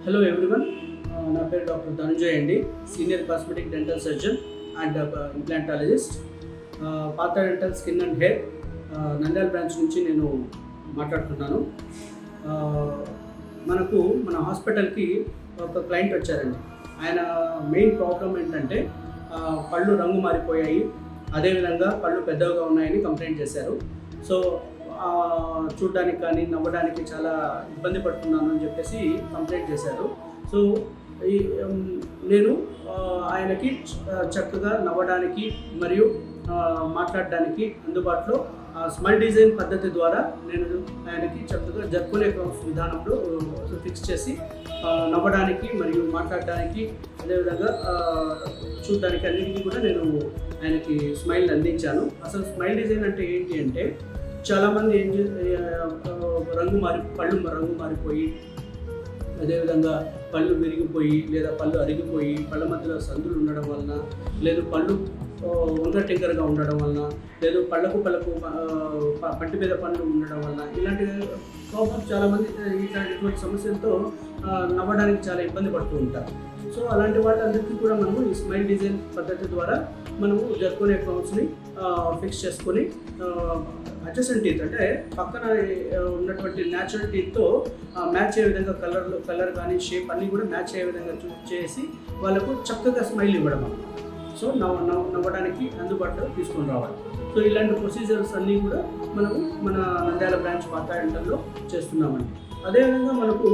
hello everyone నా పేరు doctor Dhananjay అండి senior cosmetic dental surgeon and implantologist పాత dental skin and hair Nandyala branch నుంచి నేను మాట్లాడుతున్నాను ఆ, మనకు మన హాస్పిటల్కి ఒక క్లయింట్ వచ్చారండి ఆయన మెయిన్ ప్రాబ్లం ఏంటంటే ఆ, పళ్ళు రంగు మారిపోయాయి అదేవిధంగా పళ్ళు పెద్దగా ఉన్నాయని కంప్లైంట్ చేశారు సో ఆ, చూడ్డానికి కానీ నవ్వడానికి చాలా ఇబ్బంది పడుతున్నాను అని చెప్పేసి కంప్లైంట్ చేశారు సో ఈ ఉమ్, నేను ఆ, ఆయనకి చ- చక్కగా నవ్వడానికి మరియు ఆ, మాట్లాడడానికి అందుబాటులో స్మైల్ డిజైన్ పద్ధతి ద్వారా నేను ఆయనకి చక్కగా జరుపుకునే విధానంలో ఫిక్స్ చేసి ఆ, నవ్వడానికి మరియు మాట్లాడడానికి అదేవిధంగా ఆ, చూడడానికి అన్నిటికీ కూడా నేను ఆయనకి స్మైల్ అందించాను అసలు స్మైల్ డిజైన్ అంటే ఏంటి అంటే చాలామంది ఏం చే ఆ, రంగు మారి పళ్ళు రంగు మారిపోయి అదేవిధంగా పళ్ళు విరిగిపోయి లేదా పళ్ళు అరిగిపోయి పళ్ళ మధ్యలో సందులు ఉండడం వలన లేదు పళ్ళు ఆ, వంకర టింకరగా ఉండడం వలన లేదు పళ్ళకు పళ్ళకు ఆ, ప- పంటి మీద పళ్ళు ఉండడం వలన ఇలాంటి ప్రాబ్లమ్స్ చాలామంది ఇట్లాంటి ఇటువంటి సమస్యలతో ఆ, నవ్వడానికి చాలా ఇబ్బంది పడుతూ ఉంటారు సో అలాంటి వాళ్ళందరికీ కూడా మనము ఈ స్మైల్ డిజైన్ పద్ధతి ద్వారా మనము జరుపుకునే క్రౌన్స్ని ఫిక్స్ చేసుకొని అడ్జసెంట్ టీత్ అంటే పక్కన ఆ, ఉన్నటువంటి న్యాచురల్ టీత్తో మ్యాచ్ అయ్యే విధంగా కలర్ కలర్ కానీ షేప్ అన్నీ కూడా మ్యాచ్ అయ్యే విధంగా చూ- చేసి వాళ్ళకు చక్కగా స్మైల్ ఇవ్వడం అన్నమాట సో నవ్వ నవ్వ నవ్వడానికి అందుబాటులో తీసుకొని రావాలి సో ఇలాంటి ప్రొసీజర్స్ అన్నీ కూడా మనము మన నంద్యాల బ్రాంచ్ పాత ఎంటర్లో చేస్తున్నామండి అదేవిధంగా మనకు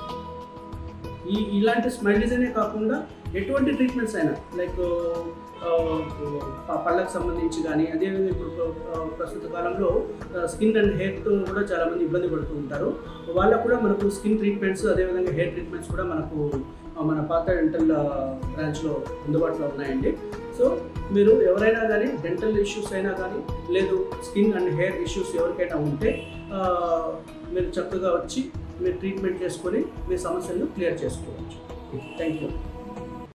ఈ ఇలాంటి స్మైల్ డిజైనే కాకుండా ఎటువంటి ట్రీట్మెంట్స్ అయినా లైక్ పళ్ళకు సంబంధించి కానీ అదేవిధంగా ఇప్పుడు ఆ, ప్రస్తుత కాలంలో స్కిన్ అండ్ హెయిర్తో కూడా చాలామంది ఇబ్బంది పడుతూ ఉంటారు వాళ్ళకు కూడా మనకు స్కిన్ ట్రీట్మెంట్స్ అదేవిధంగా హెయిర్ ట్రీట్మెంట్స్ కూడా మనకు ఆ, మన పాత డెంటల్ బ్రాంచ్లో అందుబాటులో ఉన్నాయండి సో మీరు ఎవరైనా కానీ డెంటల్ ఇష్యూస్ అయినా కానీ లేదు స్కిన్ అండ్ హెయిర్ ఇష్యూస్ ఎవరికైనా ఉంటే ఆ, మీరు చక్కగా వచ్చి మీరు ట్రీట్మెంట్ చేసుకొని మీ సమస్యలను క్లియర్ చేసుకోవచ్చు థ్యాంక్ యూ